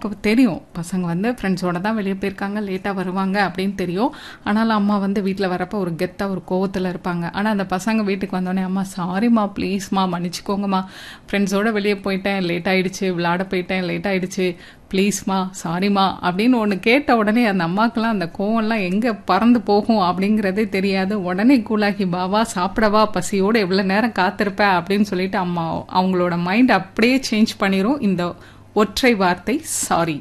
அம்மாவுக்கு தெரியும் பசங்க வந்து ஃப்ரெண்ட்ஸோட தான் வெளியே போயிருக்காங்க லேட்டாக வருவாங்க அப்படின்னு தெரியும் ஆனாலும் அம்மா வந்து வீட்டில் வரப்போ ஒரு கெத்தாக ஒரு கோவத்தில் இருப்பாங்க ஆனால் அந்த பசங்க வீட்டுக்கு வந்தோடனே அம்மா சாரிம்மா ப்ளீஸ்மா மன்னிச்சுக்கோங்கம்மா ஃப்ரெண்ட்ஸோட வெளியே போயிட்டேன் லேட் ஆயிடுச்சு விளையாட போயிட்டேன் லேட் ஆயிடுச்சு ப்ளீஸ்மா சாரிம்மா அப்படின்னு ஒன்று கேட்ட உடனே அந்த அம்மாக்கெல்லாம் அந்த கோவம்லாம் எங்கே பறந்து போகும் அப்படிங்கிறதே தெரியாது உடனே கூலாகி பாவா சாப்பிடவா பசியோடு எவ்வளோ நேரம் காத்திருப்ப அப்படின்னு சொல்லிட்டு அம்மா அவங்களோட மைண்ட் அப்படியே சேஞ்ச் பண்ணிரும் இந்த ஒற்றை வார்த்தை சாரி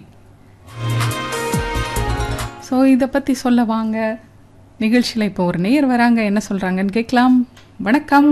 ஸோ இதை பற்றி சொல்ல வாங்க நிகழ்ச்சியில் இப்போ ஒரு நேயர் வராங்க என்ன சொல்கிறாங்கன்னு கேட்கலாம் வணக்கம்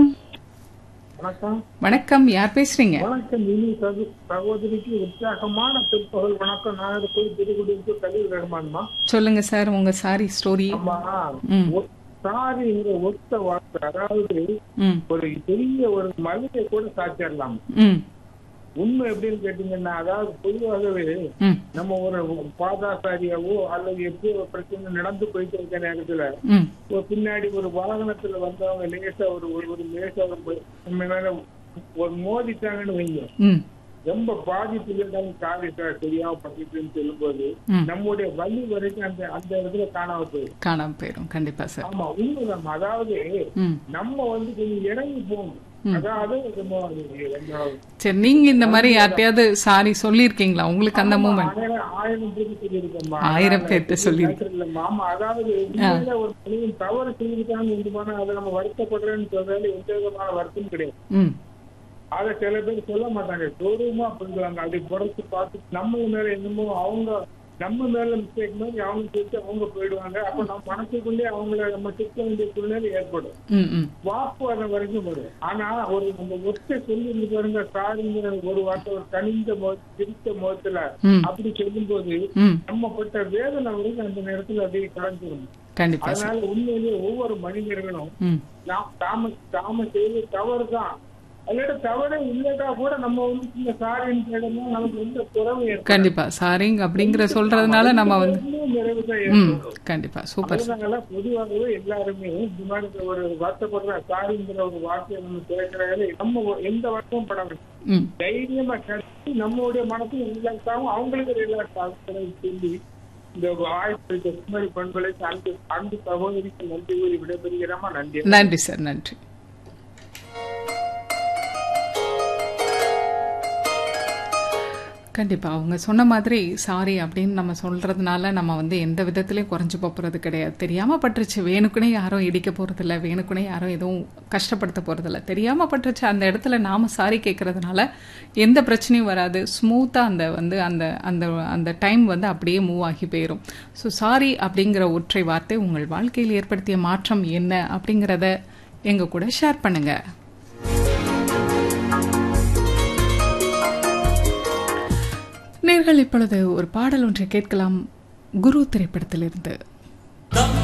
வணக்கம் வணக்கம் யார் பேசுறீங்க வணக்கம் இனி சகோ- சகோதரிக்கு உற்சாகமான பிற்பகல் வணக்கம் நாகர்கோவில் திருக்குடிக்கு கலீல் ரஹ்மான்மா சொல்லுங்க சார் உங்க சாரி ஸ்டோரி ஆமா ம். ஒ- சாரிங்கிற ஒத்த வார்த்தை அதாவது ம் ஒரு பெரிய ஒரு மலையை கூட சாத்திடலாம் ம் உண்மை எப்படின்னு கேட்டீங்கன்னா அதாவது பொதுவாகவே ம் நம்ம ஒரு பாதாசாரியாவோ அல்லது எப்படியோ ஒரு பிரச்சனை நடந்து போயிட்டு இருக்க நேரத்துல ம் ஒரு பின்னாடி ஒரு வாகனத்துல வந்தவங்க லேசா ஒரு ஒரு ஒரு லேசா ஒரு நம்ம மேல ஒரு மோதிட்டாங்கன்னு வைங்க ம் ரொம்ப பாதிப்பு இருந்தாலும் காரி தெரியாம பண்ணிட்டுன்னு சொல்லும்போது ம். நம்முடைய வலி வரைக்கும் அந்த அந்த இடத்துல காணாம போயிடும் காணாம போயிடும் கண்டிப்பா சார் ஆமா உண்மைதான் அதாவது ம் நம்ம வந்து கொஞ்சம் இறங்கி போகணும் அதாவது நம்ம கொஞ்சம் சரி நீங்க இந்த மாதிரி யார்ட்டையாவது சாரி சொல்லியிருக்கீங்களா உங்களுக்கு அந்த மூமெண்ட் ஆயிரம் ஆயிரம் பேருக்கு சொல்லியிருக்கோம்மா ஆயிரம் பேர்ட்ட சொல்லியிருக்கீங்க. இல்லம்மா. ஆமா அதாவது உண்மையில ஒரு மனிதன் தவறு செஞ்சுட்டான்னு உண்டுமானா அதை நம்ம வருத்தப்படுறேன்னு சொல்றதுல எந்த விதமான வருத்தம் கிடையாது ம் அத சில பேர் சொல்ல மாட்டாங்க கௌரவமா பண்ணுவாங்க அப்படி குறைச்சு பார்த்து நம்ம மேல என்னமோ அவங்க நம்ம மேல மிஸ்டேக் மாதிரி அவங்க சொல்லிட்டு அவங்க போயிடுவாங்க அப்ப நம்ம மனசுக்குள்ளே அவங்கள நம்ம திட்ட வேண்டிய சூழ்நிலை ஏற்படும் ம் ம் வாக்குவாதம் வரைக்கும் வரும் ஆனா ஒரு நம்ம ஒற்றை சொல்லி இருந்து பாருங்க சாரிங்கிற ஒரு வார்த்தை ஒரு கனிந்த முக பிரித்த முகத்துல ம் அப்படி சொல்லும்போது ம் நம்ம பட்ட வேதனை வரைக்கும் அந்த நேரத்துல அப்படியே கலந்துரும் கண்டிப்பா சார் அதனால உண்மையிலேயே ஒவ்வொரு மனிதர்களும் ம் நாம் தாம தாம செய்த தவறு தான் அதோட தவறே இல்லட்டா கூட நம்ம வந்து சின்ன சாரின்னு கேட்டோம்னா நமக்கு எந்த குறவு ஏற்படும் கண்டிப்பா சாரிங்க அப்படிங்கிற சொல்றதுனால நம்ம வந்து நிறைவு தான் ம் ஏற்படும் கண்டிப்பா சூப்பர் அதனால பொதுவாகவே எல்லாருமே இந்த மாதிரி ஒரு வருத்தப்படுற சாரிங்கிற ஒரு வார்த்தையை நம்ம கேட்கறாங்க நம்ம ஒ- எந்த வருத்தமும் பட வேண்டாம் ம் தைரியமா கட்டி நம்மளுடைய மனசும் ரிலாக்ஸ் ஆகும் அவங்களுக்கு ரிலாக்ஸ் ஆகும் சொல்லி இந்த ஆயிரத்தி குமரி பண்பலை அன்பு அன்பு சகோதரிக்கு நன்றி கூறி விடைபெறுகிறோமா நன்றி நன்றி சார் நன்றி கண்டிப்பாக அவங்க சொன்ன மாதிரி சாரி அப்படின்னு நம்ம சொல்கிறதுனால நம்ம வந்து எந்த விதத்துலையும் குறைஞ்சு போகிறது கிடையாது தெரியாமல் பட்டுருச்சு வேணுக்குனே யாரும் இடிக்க போகிறதில்ல வேணுக்குனே யாரும் எதுவும் கஷ்டப்படுத்த போகிறதில்ல தெரியாமல் பட்டுருச்சு அந்த இடத்துல நாம் சாரி கேட்குறதுனால எந்த பிரச்சனையும் வராது ஸ்மூத்தாக அந்த வந்து அந்த அந்த அந்த டைம் வந்து அப்படியே மூவ் ஆகி போயிடும் ஸோ சாரி அப்படிங்கிற ஒற்றை வார்த்தை உங்கள் வாழ்க்கையில் ஏற்படுத்திய மாற்றம் என்ன அப்படிங்கிறத எங்கள் கூட ஷேர் பண்ணுங்கள் நேர்கள் இப்பொழுது ஒரு பாடல் ஒன்றை கேட்கலாம் குரு திரைப்படத்திலிருந்து